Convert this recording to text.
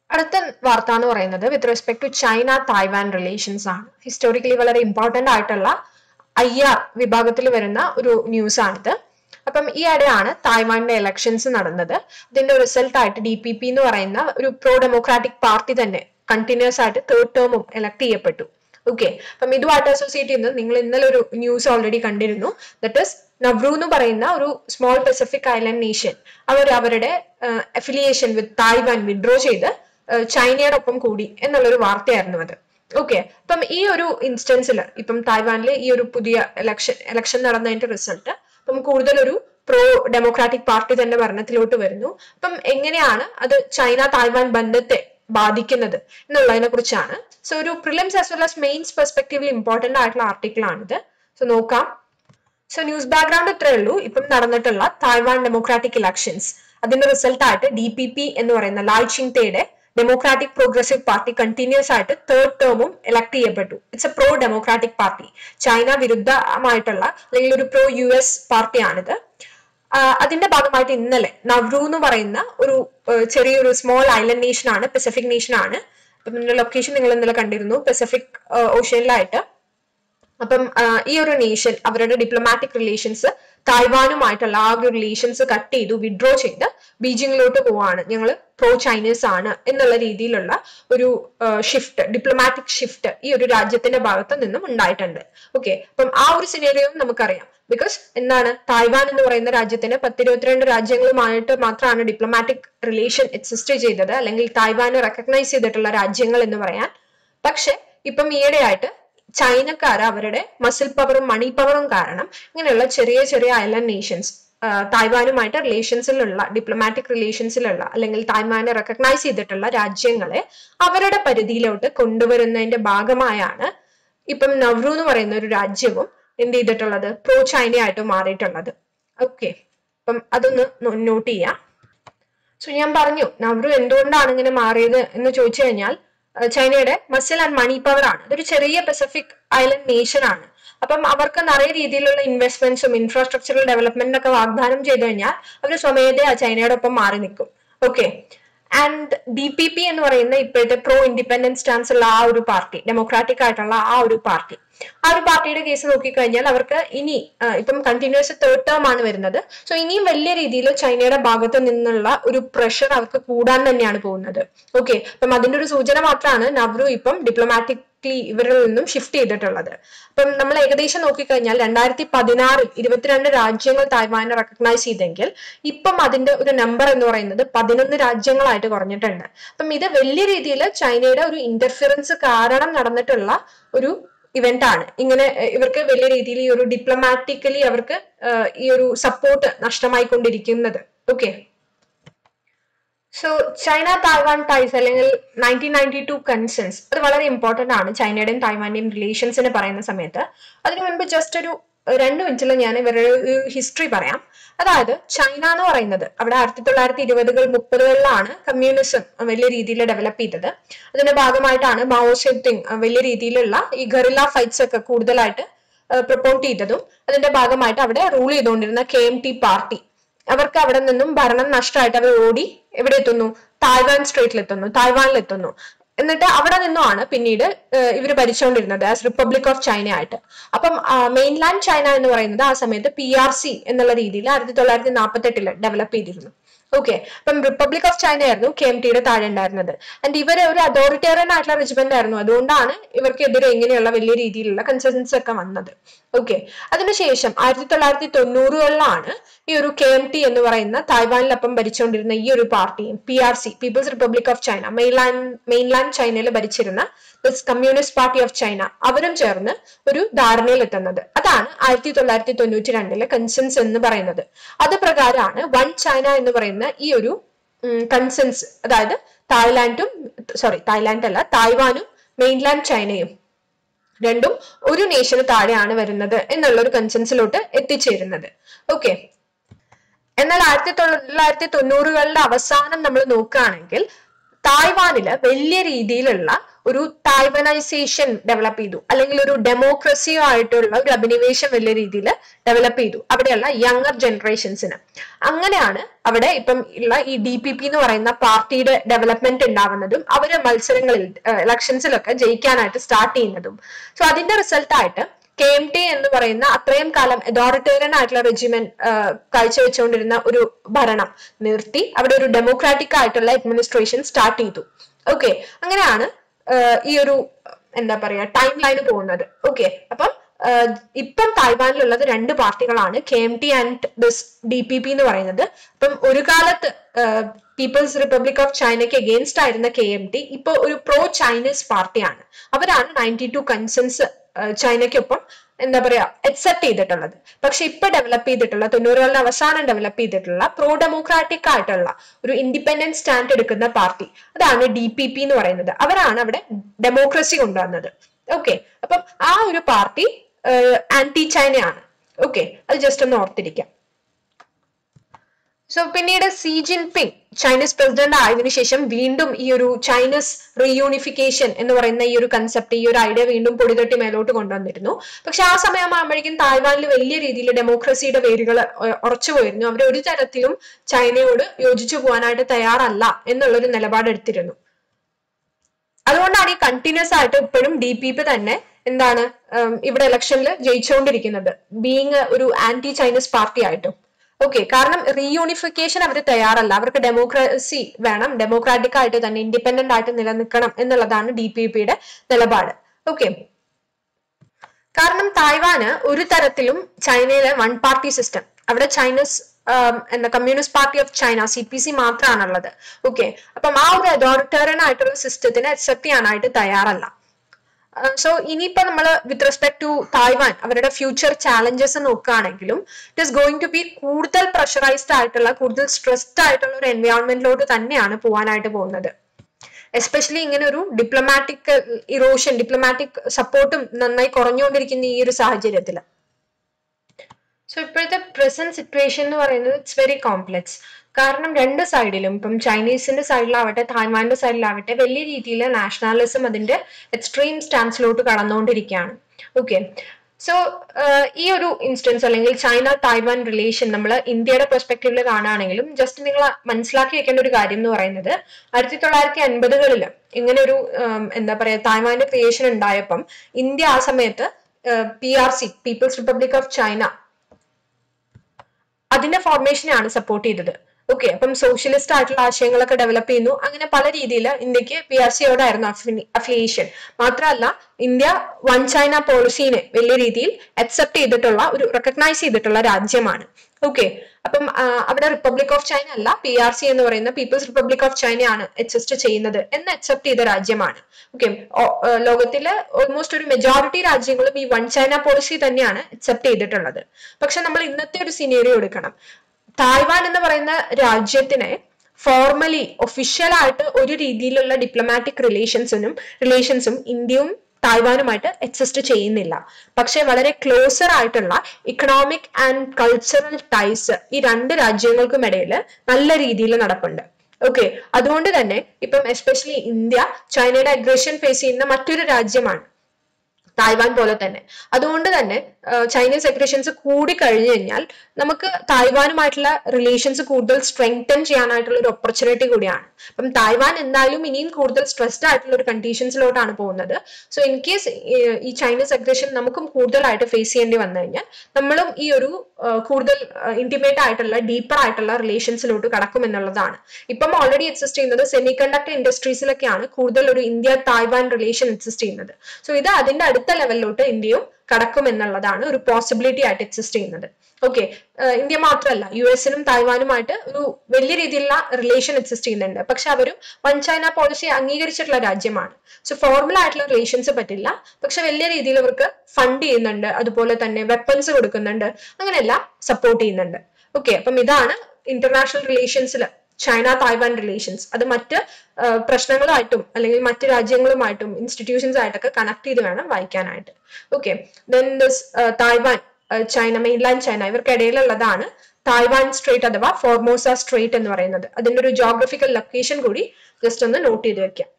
അടുത്ത വാർത്ത എന്ന് പറയുന്നത് with respect to China Taiwan relations ആണ് ഹിസ്റ്റോറിക്കലി വളരെ ഇമ്പോർട്ടന്റ് ആയിട്ടുള്ള ഐ ആർ വിഭാഗത്തിൽ വരുന്ന ഒരു ന്യൂസ് ആണിത് അപ്പം ഈ ഇടെയാണ് തായ്വാനിലെ ഇലക്ഷൻസ് നടന്നത് ഇതിന്റെ റിസൾട്ട് ആയിട്ട് ഡി പി പി എന്ന് പറയുന്ന ഒരു പ്രോ ഡെമോക്രാറ്റിക് പാർട്ടി തന്നെ കണ്ടിന്യൂസ് ആയിട്ട് തേർഡ് ടേമും എലക്ട് ചെയ്യപ്പെട്ടു ഓക്കെ അപ്പം ഇതുമായിട്ട് അസോസിയേറ്റ് ചെയ്യുന്നത് നിങ്ങൾ ഇന്നലെ ഒരു ന്യൂസ് ഓൾറെഡി കണ്ടിരുന്നു ദറ്റ് ഇസ് നവ്രു എന്ന് പറയുന്ന ഒരു സ്മോൾ പസഫിക് ഐലൻഡ് നേഷൻ അവർ അവരുടെ അഫിലിയേഷൻ വിത്ത് തായ്വാൻ വിഡ്രോ ചെയ്ത് ചൈനയുടെ ഒപ്പം കൂടി എന്നുള്ളൊരു വാർത്തയായിരുന്നു അത് ഓക്കെ അപ്പം ഈ ഒരു ഇൻസ്റ്റൻസിൽ ഇപ്പം തായ്വാനിലെ ഈ ഒരു പുതിയ ഇലക്ഷൻ ഇലക്ഷൻ നടന്നതിന്റെ റിസൾട്ട് അപ്പം കൂടുതൽ ഒരു പ്രോ ഡെമോക്രാറ്റിക് പാർട്ടി തന്നെ ഭരണത്തിലോട്ട് വരുന്നു അപ്പം എങ്ങനെയാണ് അത് ചൈന തായ്വാൻ ബന്ധത്തെ ബാധിക്കുന്നത് എന്നുള്ളതിനെ കുറിച്ചാണ് സോ ഒരു prelims as well as mains പെർസ്പെക്റ്റീവിൽ ഇമ്പോർട്ടന്റ് ആയിട്ടുള്ള ആർട്ടിക്കിൾ ആണിത് സോ നോക്കാം സോ ന്യൂസ് ബാക്ക്ഗ്രൗണ്ട് ഇത്രേ ഉള്ളൂ ഇപ്പം നടന്നിട്ടുള്ള തായ്വാൻ ഡെമോക്രാറ്റിക് ഇലക്ഷൻസ് അതിന്റെ റിസൾട്ട് ആയിട്ട് ഡി പി പി എന്ന് പറയുന്ന ലായ് ചിങ്തയുടെ ഡെമോക്രാറ്റിക് പ്രോഗ്രസീവ് പാർട്ടി കണ്ടിന്യൂസ് ആയിട്ട് തേർഡ് ടേമും എലക്ട് ചെയ്യപ്പെട്ടു it's a pro democratic party China വിരുദ്ധമായിട്ടുള്ള അല്ലെങ്കിൽ ഒരു പ്രോ യു എസ് പാർട്ടിയാണിത് അതിന്റെ ഭാഗമായിട്ട് ഇന്നലെ നവ്രു എന്ന് പറയുന്ന ഒരു ചെറിയൊരു സ്മോൾ ഐലൻഡ് നേഷൻ ആണ് പസഫിക് നേഷൻ ആണ് അപ്പം ഇതിന്റെ ലൊക്കേഷൻ നിങ്ങൾ ഇന്നലെ കണ്ടിരുന്നു പസഫിക് ഓഷ്യനിലായിട്ട് അപ്പം ഈ ഒരു നേഷൻ അവരുടെ ഡിപ്ലോമാറ്റിക് റിലേഷൻസ് തായ്വാനുമായിട്ടുള്ള ആ ഒരു റിലേഷൻസ് കട്ട് ചെയ്തു വിഡ്രോ ചെയ്ത് ബീജിങ്ങിലോട്ട് പോവാണ് ഞങ്ങൾ പ്രോ ചൈനീസ് ആണ് എന്നുള്ള രീതിയിലുള്ള ഒരു ഷിഫ്റ്റ് ഡിപ്ലോമാറ്റിക് ഷിഫ്റ്റ് ഈ ഒരു രാജ്യത്തിന്റെ ഭാഗത്ത് നിന്നും ഉണ്ടായിട്ടുണ്ട് ഓക്കെ അപ്പം ആ ഒരു സിനേറിയവും നമുക്കറിയാം ബിക്കോസ് എന്താണ് തായ്വാൻ എന്ന് പറയുന്ന രാജ്യത്തിന് പത്തിരുപത്തിരണ്ട് രാജ്യങ്ങളുമായിട്ട് മാത്രമാണ് ഡിപ്ലോമാറ്റിക് റിലേഷൻ എക്സിസ്റ്റ് ചെയ്തത് അല്ലെങ്കിൽ തായ്വാനെ റെക്കഗ്നൈസ് ചെയ്തിട്ടുള്ള രാജ്യങ്ങൾ എന്ന് പറയാൻ പക്ഷെ ഇപ്പം ഈയിടെയായിട്ട് ചൈനക്കാർ അവരുടെ മസിൽ പവറും മണി പവറും കാരണം ഇങ്ങനെയുള്ള ചെറിയ ചെറിയ ഐലൻഡ് നേഷൻസ് തായ്വാനുമായിട്ട് റിലേഷൻസിലുള്ള ഡിപ്ലോമാറ്റിക് റിലേഷൻസിലുള്ള അല്ലെങ്കിൽ തായ്വാനെ റെക്കഗ്നൈസ് ചെയ്തിട്ടുള്ള രാജ്യങ്ങളെ അവരുടെ പരിധിയിലോട്ട് കൊണ്ടുവരുന്നതിന്റെ ഭാഗമായാണ് ഇപ്പം നവ്രു എന്ന് പറയുന്ന ഒരു രാജ്യവും എന്ത് ചെയ്തിട്ടുള്ളത് പ്രോ ചൈന ആയിട്ട് മാറിയിട്ടുള്ളത് ഓക്കെ അപ്പം അതൊന്ന് നോട്ട് ചെയ്യാം സോ ഞാൻ പറഞ്ഞു നവ്രു എന്തുകൊണ്ടാണ് ഇങ്ങനെ മാറിയത് എന്ന് ചോദിച്ചു കഴിഞ്ഞാൽ ചൈനയുടെ മസിൽ ആൻഡ് മണി പവർ ആണ് അതൊരു ചെറിയ പസഫിക് ഐലൻഡ് നേഷൻ ആണ് അപ്പം അവർക്ക് നിറയെ രീതിയിലുള്ള ഇൻവെസ്റ്റ്മെന്റ്സും ഇൻഫ്രാസ്ട്രക്ചറൽ ഡെവലപ്മെന്റും ഒക്കെ വാഗ്ദാനം ചെയ്തു കഴിഞ്ഞാൽ അവർ സ്വമേധയാ ചൈനയുടെ ഒപ്പം മാറി നിൽക്കും okay and D P P എന്ന് പറയുന്ന ഇപ്പോഴത്തെ പ്രോ ഇൻഡിപെൻഡൻസ് സ്റ്റാൻസ് ഉള്ള ആ ഒരു പാർട്ടി ഡെമോക്രാറ്റിക് ആയിട്ടുള്ള ആ ഒരു പാർട്ടി ആ ഒരു പാർട്ടിയുടെ കേസ് നോക്കിക്കഴിഞ്ഞാൽ അവർക്ക് ഇനി ഇപ്പം കണ്ടിന്യൂസ് തേർഡ് ടേം ആണ് വരുന്നത് സോ ഇനിയും വലിയ രീതിയിൽ ചൈനയുടെ ഭാഗത്ത് നിന്നുള്ള ഒരു പ്രഷർ അവർക്ക് കൂടാൻ തന്നെയാണ് പോകുന്നത് ഓക്കെ അപ്പം അതിന്റെ ഒരു സൂചന മാത്രമാണ് നവ്രു ഇപ്പം ഡിപ്ലോമാറ്റിക്ലി ഇവരിൽ നിന്നും ഷിഫ്റ്റ് ചെയ്തിട്ടുള്ളത് അപ്പം നമ്മൾ ഏകദേശം നോക്കിക്കഴിഞ്ഞാൽ രണ്ടായിരത്തി പതിനാറിൽ ഇരുപത്തിരണ്ട് രാജ്യങ്ങൾ തായ്വാനെ റെക്കഗ്നൈസ് ചെയ്തെങ്കിൽ ഇപ്പം അതിന്റെ ഒരു നമ്പർ എന്ന് പറയുന്നത് പതിനൊന്ന് രാജ്യങ്ങളായിട്ട് കുറഞ്ഞിട്ടുണ്ട് അപ്പം ഇത് വലിയ രീതിയിൽ ചൈനയുടെ ഒരു ഇന്റർഫിയറൻസ് കാരണം നടന്നിട്ടുള്ള ഒരു ഇവന്റ് ആണ് ഇങ്ങനെ ഇവർക്ക് വലിയ രീതിയിൽ ഈ ഒരു ഡിപ്ലോമാറ്റിക്കലി അവർക്ക് ഈ ഒരു സപ്പോർട്ട് നഷ്ടമായിക്കൊണ്ടിരിക്കുന്നത് okay so China Taiwan ties അല്ലെങ്കിൽ നയൻറ്റീൻ നയൻറ്റി ടു കൺസേൺസ് അത് വളരെ ഇമ്പോർട്ടന്റ് ആണ് ചൈനയുടെയും തായ്വാന്റെയും റിലേഷൻസിന് പറയുന്ന സമയത്ത് അതിനു മുൻപ് ജസ്റ്റ് ഒരു രണ്ട് മിനിറ്റിൽ ഞാൻ ഇവരുടെ ഒരു ഹിസ്റ്ററി പറയാം അതായത് ചൈന എന്ന് പറയുന്നത് അവിടെ ആയിരത്തി തൊള്ളായിരത്തി ഇരുപതുകൾ മുപ്പതുകളിലാണ് കമ്മ്യൂണിസം വലിയ രീതിയിൽ ഡെവലപ്പ് ചെയ്തത് അതിന്റെ ഭാഗമായിട്ടാണ് മാവോ സെത്തിങ് വലിയ രീതിയിലുള്ള ഈ ഗറില്ല ഫൈറ്റ്സ് ഒക്കെ കൂടുതലായിട്ട് പ്രൊപ്പോട്ട് ചെയ്തതും അതിന്റെ ഭാഗമായിട്ട് അവിടെ റൂൾ ചെയ്തുകൊണ്ടിരുന്ന കെ എം ടി പാർട്ടി അവർക്ക് അവിടെ നിന്നും ഭരണം നഷ്ടമായിട്ട് അവർ ഓടി എവിടെ എത്തുന്നു തായ്വാൻ സ്ട്രേറ്റിൽ എത്തുന്നു തായ്വാനിൽ എത്തുന്നു എന്നിട്ട് അവിടെ നിന്നുമാണ് പിന്നീട് ഇവർ ഭരിച്ചുകൊണ്ടിരുന്നത് ആസ് റിപ്പബ്ലിക് ഓഫ് ചൈന ആയിട്ട് അപ്പം മെയിൻലാൻഡ് ചൈന എന്ന് പറയുന്നത് ആ സമയത്ത് പി ആർ സി എന്നുള്ള രീതിയിൽ ആയിരത്തി തൊള്ളായിരത്തി നാൽപ്പത്തി എട്ടില് ഡെവലപ്പ് ചെയ്തിരുന്നു ഓക്കെ അപ്പം റിപ്പബ്ലിക് ഓഫ് ചൈന ആയിരുന്നു കെ എം ടിയുടെ താഴെ ഉണ്ടായിരുന്നത് ആൻഡ് ഇവർ ഒരു അതോറിറ്റേറിയൻ ആയിട്ടുള്ള റെജിമെന്റ് ആയിരുന്നു അതുകൊണ്ടാണ് ഇവർക്കെതിരെ ഇങ്ങനെയുള്ള വലിയ രീതിയിലുള്ള കൺസൾട്ടൻസ് ഒക്കെ വന്നത് ഓക്കെ അതിനുശേഷം ആയിരത്തി തൊള്ളായിരത്തി തൊണ്ണൂറുകളിലാണ് ഈ ഒരു കെ എം ടി എന്ന് പറയുന്ന തായ്വാനിലപ്പം ഭരിച്ചുകൊണ്ടിരുന്ന ഈ ഒരു പാർട്ടിയും P R C people's republic of China mainland mainland ചൈനയിൽ ഭരിച്ചിരുന്ന this communist party of China അവരും ചേർന്ന് ഒരു ധാരണയിൽ എത്തുന്നത് അതാണ് ആയിരത്തി തൊള്ളായിരത്തി തൊണ്ണൂറ്റി രണ്ടിലെ കൺസെൻസ് എന്ന് പറയുന്നത് അത് പ്രകാരമാണ് വൺ ചൈന എന്ന് പറയുന്ന ഈ ഒരു കൺസെൻസ് അതായത് തായ്ലാന്റും സോറി തായ്ലാന്റ് അല്ല തായ്വാനും മെയിൻലാൻഡ് ചൈനയും രണ്ടും ഒരു നേഷന് താഴെയാണ് വരുന്നത് എന്നുള്ള ഒരു കൺസെൻസിലോട്ട് എത്തിച്ചേരുന്നത് ഓക്കെ എന്നാൽ ആയിരത്തി തൊള്ളായിരത്തി തൊണ്ണൂറുകളുടെ അവസാനം നമ്മൾ നോക്കുകയാണെങ്കിൽ തായ്വാനില് വലിയ രീതിയിലുള്ള ഒരു തായ്വനൈസേഷൻ ഡെവലപ്പ് ചെയ്തു അല്ലെങ്കിൽ ഒരു ഡെമോക്രസിയോ ആയിട്ടുള്ള ഒരു അഭിനിവേശം വലിയ രീതിയിൽ ഡെവലപ്പ് ചെയ്തു അവിടെയുള്ള യങ്ങർ ജനറേഷൻസിന് അങ്ങനെയാണ് അവിടെ ഇപ്പം ഉള്ള ഈ ഡി പി പി എന്ന് പറയുന്ന പാർട്ടിയുടെ ഡെവലപ്മെന്റ് ഉണ്ടാവുന്നതും അവര് മത്സരങ്ങളിൽ ഇലക്ഷൻസിലൊക്കെ ജയിക്കാനായിട്ട് സ്റ്റാർട്ട് ചെയ്യുന്നതും സോ അതിന്റെ റിസൾട്ട് ആയിട്ട് കെ എം ടി എന്ന് പറയുന്ന അത്രയും കാലം അതോറിറ്റേറിയൻ ആയിട്ടുള്ള റെജിമെൻ കാഴ്ചവെച്ചുകൊണ്ടിരുന്ന ഒരു ഭരണം നിർത്തി അവിടെ ഒരു ഡെമോക്രാറ്റിക് ആയിട്ടുള്ള അഡ്മിനിസ്ട്രേഷൻ സ്റ്റാർട്ട് ചെയ്തു ഓക്കെ അങ്ങനെയാണ് ഈ ഒരു എന്താ പറയാ ടൈം ലൈൻ പോകുന്നത് ഓക്കെ അപ്പം ഇപ്പം തായ്വാനിലുള്ളത് രണ്ട് പാർട്ടികളാണ് K M T and this D P P എന്ന് പറയുന്നത് അപ്പം ഒരു കാലത്ത് പീപ്പിൾസ് റിപ്പബ്ലിക് ഓഫ് ചൈനയ്ക്ക് അഗേൻസ്റ്റ് ആയിരുന്ന കെ എം ടി ഇപ്പൊ ഒരു പ്രോ ചൈനീസ് പാർട്ടിയാണ് അവരാണ് നയൻറ്റി ടു കൺസെൻസ് ചൈനയ്ക്കൊപ്പം എന്താ പറയാ അക്സെപ്റ്റ് ചെയ്തിട്ടുള്ളത് പക്ഷെ ഇപ്പൊ ഡെവലപ്പ് ചെയ്തിട്ടുള്ള തൊണ്ണൂറുകളുടെ അവസാനം ഡെവലപ്പ് ചെയ്തിട്ടുള്ള പ്രോ ഡെമോക്രാറ്റിക് ആയിട്ടുള്ള ഒരു ഇൻഡിപെൻഡന്റ് സ്റ്റാൻഡ് എടുക്കുന്ന പാർട്ടി അതാണ് ഡി പി പി എന്ന് പറയുന്നത് അവരാണ് അവിടെ ഡെമോക്രസി കൊണ്ടുവന്നത് ഓക്കെ അപ്പം ആ ഒരു പാർട്ടി ആന്റി ചൈനയാണ് ഓക്കെ അത് ജസ്റ്റ് ഒന്ന് ഓർത്തിരിക്കാം സോ പിന്നീട് സി ജിൻപിങ് ചൈനീസ് പ്രസിഡന്റ് ആയതിനു ശേഷം വീണ്ടും ഈ ഒരു ചൈനീസ് റീയൂണിഫിക്കേഷൻ എന്ന് പറയുന്ന ഈ ഒരു കൺസെപ്റ്റ് ഈ ഒരു ഐഡിയ വീണ്ടും പൊടിതട്ടി മേലോട്ട് കൊണ്ടുവന്നിരുന്നു പക്ഷെ ആ സമയമാകുമ്പോഴേക്കും തായ്വാനിൽ വലിയ രീതിയിൽ ഡെമോക്രസിയുടെ വേരുകൾ ഉറച്ചു പോയിരുന്നു അവർ ഒരു തരത്തിലും ചൈനയോട് യോജിച്ചു പോകാനായിട്ട് തയ്യാറല്ല എന്നുള്ളൊരു നിലപാടെടുത്തിരുന്നു അതുകൊണ്ടാണ് ഈ കണ്ടിന്യൂസ് ആയിട്ട് ഇപ്പോഴും ഡി പി പി തന്നെ എന്താണ് ഇവിടെ ഇലക്ഷനിൽ ജയിച്ചുകൊണ്ടിരിക്കുന്നത് ബീങ് ഒരു ആന്റി ചൈനീസ് പാർട്ടി ആയിട്ടും ഓക്കെ കാരണം റീയൂണിഫിക്കേഷൻ അവർ തയ്യാറല്ല അവർക്ക് ഡെമോക്രസി വേണം ഡെമോക്രാറ്റിക് ആയിട്ട് തന്നെ ഇൻഡിപെൻഡന്റ് ആയിട്ട് നിലനിൽക്കണം എന്നുള്ളതാണ് ഡി പി പിയുടെ നിലപാട് ഓക്കെ കാരണം തായ്വാന് ഒരു തരത്തിലും ചൈനയിലെ വൺ പാർട്ടി സിസ്റ്റം അവിടെ ചൈനീസ് എന്താ communist party of China C P C മാത്രമാണുള്ളത് ഓക്കെ അപ്പം ആ ഒരു അതോറിറ്റേറിയൻ ആയിട്ടുള്ള സിസ്റ്റത്തിനെ അക്സെപ്റ്റ് ചെയ്യാനായിട്ട് തയ്യാറല്ല സോ ഇനിയിപ്പോ നമ്മൾ വിത്ത് റെസ്പെക്ട് ടു തായ്വാൻ അവരുടെ ഫ്യൂച്ചർ ചാലഞ്ചസ് നോക്കുകയാണെങ്കിലും it is going to be കൂടുതൽ പ്രഷറൈസ്ഡ് ആയിട്ടുള്ള കൂടുതൽ സ്ട്രെസ്ഡ് ആയിട്ടുള്ള ഒരു എൻവയോൺമെന്റിലോട്ട് തന്നെയാണ് പോകാനായിട്ട് പോകുന്നത് എസ്പെഷ്യലി ഇങ്ങനെ ഒരു ഡിപ്ലോമാറ്റിക് ഇറോഷൻ ഡിപ്ലോമാറ്റിക് സപ്പോർട്ടും നന്നായി കുറഞ്ഞുകൊണ്ടിരിക്കുന്ന ഈ ഒരു സാഹചര്യത്തിൽ സോ ഇപ്പോഴത്തെ പ്രസന്റ് സിറ്റുവേഷൻ എന്ന് പറയുന്നത് ഇറ്റ്സ് വെരി കോംപ്ലെക്സ് കാരണം രണ്ട് സൈഡിലും ഇപ്പം ചൈനീസിന്റെ സൈഡിലാവട്ടെ തായ്വാന്റെ സൈഡിലാവട്ടെ വലിയ രീതിയിൽ നാഷണാലിസം അതിന്റെ എക്സ്ട്രീം സ്റ്റാൻസിലോട്ട് കടന്നുകൊണ്ടിരിക്കുകയാണ് ഓക്കെ സോ ഈ ഒരു ഇൻസ്റ്റൻസ് അല്ലെങ്കിൽ ചൈന തായ്വാൻ റിലേഷൻ നമ്മൾ ഇന്ത്യയുടെ പെർസ്പെക്റ്റീവിൽ കാണുകയാണെങ്കിലും ജസ്റ്റ് നിങ്ങൾ മനസ്സിലാക്കി വെക്കേണ്ട ഒരു കാര്യം എന്ന് പറയുന്നത് ആയിരത്തി തൊള്ളായിരത്തി അൻപതുകളിൽ ഇങ്ങനെ ഒരു എന്താ പറയാ തായ്വാന്റെ ക്രിയേഷൻ ഉണ്ടായപ്പം ഇന്ത്യ ആ സമയത്ത് P R C people's republic of China അതിന്റെ ഫോർമേഷനെയാണ് സപ്പോർട്ട് ചെയ്തത് ഓക്കെ അപ്പം സോഷ്യലിസ്റ്റ് ആയിട്ടുള്ള ആശയങ്ങളൊക്കെ ഡെവലപ്പ് ചെയ്യുന്നു അങ്ങനെ പല രീതിയിൽ ഇന്ത്യക്ക് പി ആർ സിയോടായിരുന്നു അഫിലിയേഷൻ മാത്രമല്ല ഇന്ത്യ വൺ ചൈന പോളിസീനെ വലിയ രീതിയിൽ അക്സെപ്റ്റ് ചെയ്തിട്ടുള്ള ഒരു റെക്കഗ്നൈസ് ചെയ്തിട്ടുള്ള രാജ്യമാണ് ഓക്കെ അപ്പം അവിടെ റിപ്പബ്ലിക് ഓഫ് ചൈന അല്ല പി ആർ സി എന്ന് പറയുന്ന പീപ്പിൾസ് റിപ്പബ്ലിക് ഓഫ് ചൈനയാണ് അക്സെസ്റ്റ് ചെയ്യുന്നത് എന്ന് അക്സെപ്റ്റ് ചെയ്ത രാജ്യമാണ് ഓക്കെ ലോകത്തിലെ ഓൾമോസ്റ്റ് ഒരു മെജോറിറ്റി രാജ്യങ്ങളും ഈ വൺ ചൈന പോളിസി തന്നെയാണ് അക്സെപ്റ്റ് ചെയ്തിട്ടുള്ളത് പക്ഷെ നമ്മൾ ഇന്നത്തെ ഒരു സിനേറിയോ എടുക്കണം തായ്വാൻ എന്ന് പറയുന്ന രാജ്യത്തിനെ ഫോർമലി ഒഫീഷ്യൽ ആയിട്ട് ഒരു രീതിയിലുള്ള ഡിപ്ലോമാറ്റിക് റിലേഷൻസിനും റിലേഷൻസും ഇന്ത്യയും തായ്വാനുമായിട്ട് എക്സിസ്റ്റ് ചെയ്യുന്നില്ല പക്ഷെ വളരെ ക്ലോസർ ആയിട്ടുള്ള ഇക്കണോമിക് ആൻഡ് കൾച്ചറൽ ടൈസ് ഈ രണ്ട് രാജ്യങ്ങൾക്കും ഇടയിൽ നല്ല രീതിയിൽ നടപ്പുണ്ട് ഓക്കെ അതുകൊണ്ട് തന്നെ ഇപ്പം എസ്പെഷ്യലി ഇന്ത്യ ചൈനയുടെ അഗ്രഷൻ ഫേസ് ചെയ്യുന്ന മറ്റൊരു രാജ്യമാണ് തായ്വാൻ പോലെ തന്നെ അതുകൊണ്ട് തന്നെ ചൈനീസ് അഗ്രഷൻസ് കൂടി കഴിഞ്ഞു കഴിഞ്ഞാൽ നമുക്ക് തായ്വാനുമായിട്ടുള്ള റിലേഷൻസ് കൂടുതൽ സ്ട്രെങ്തൻ ചെയ്യാനായിട്ടുള്ള ഒരു ഓപ്പർച്യൂണിറ്റി കൂടിയാണ് അപ്പം തായ്വാൻ എന്തായാലും ഇനിയും കൂടുതൽ സ്ട്രെസ്ഡ് ആയിട്ടുള്ള ഒരു കണ്ടീഷൻസിലോട്ടാണ് പോകുന്നത് സോ ഇൻ കേസ് ഈ ചൈനീസ് അഗ്രഷൻ നമുക്കും കൂടുതലായിട്ട് ഫേസ് ചെയ്യേണ്ടി വന്നു കഴിഞ്ഞാൽ നമ്മളും ഈ ഒരു കൂടുതൽ ഇന്റിമേറ്റ് ആയിട്ടുള്ള ഡീപ്പർ ആയിട്ടുള്ള റിലേഷൻസിലോട്ട് കടക്കും എന്നുള്ളതാണ് ഇപ്പം ഓൾറെഡി എക്സിസ്റ്റ് ചെയ്യുന്നത് സെമി കണ്ടക്ടർ ഇൻഡസ്ട്രീസിലൊക്കെയാണ് കൂടുതൽ ഒരു ഇന്ത്യ തായ്വാൻ റിലേഷൻ എക്സിസ്റ്റ് ചെയ്യുന്നത് സോ ഇത് അതിന്റെ അടുത്ത ലെവലിലോട്ട് ഇന്ത്യയും കടക്കും എന്നുള്ളതാണ് ഒരു പോസിബിലിറ്റി ആയിട്ട് എക്സിസ്റ്റ് ചെയ്യുന്നത് ഓക്കെ ഇന്ത്യ മാത്രമല്ല യു എസിനും തായ്വാനുമായിട്ട് ഒരു വലിയ രീതിയിലുള്ള റിലേഷൻ എക്സിസ്റ്റ് ചെയ്യുന്നുണ്ട് പക്ഷെ അവരും വൺ ചൈന പോളിസി അംഗീകരിച്ചിട്ടുള്ള രാജ്യമാണ് സോ ഫോർമൽ ആയിട്ടുള്ള റിലേഷൻസ് പറ്റില്ല പക്ഷെ വലിയ രീതിയിൽ അവർക്ക് ഫണ്ട് ചെയ്യുന്നുണ്ട് അതുപോലെ തന്നെ വെപ്പൺസ് കൊടുക്കുന്നുണ്ട് അങ്ങനെയെല്ലാം സപ്പോർട്ട് ചെയ്യുന്നുണ്ട് ഓക്കെ അപ്പം ഇതാണ് ഇന്റർനാഷണൽ റിലേഷൻസിൽ ചൈന തായ്വാൻ റിലേഷൻസ് അത് മറ്റ് പ്രശ്നങ്ങളായിട്ടും അല്ലെങ്കിൽ മറ്റ് രാജ്യങ്ങളുമായിട്ടും ഇൻസ്റ്റിറ്റ്യൂഷൻസ് ആയിട്ടൊക്കെ കണക്ട് ചെയ്ത് വേണം വായിക്കാനായിട്ട് okay then this Taiwan China mainland China ഇവർക്കിടയിലുള്ളതാണ് തായ്വാൻ സ്ട്രേറ്റ് അഥവാ ഫോർമോസ സ്ട്രേറ്റ് എന്ന് പറയുന്നത് അതിന്റെ ഒരു ജോഗ്രഫിക്കൽ ലൊക്കേഷൻ കൂടി ജസ്റ്റ് ഒന്ന് നോട്ട് ചെയ്ത് വെക്കാം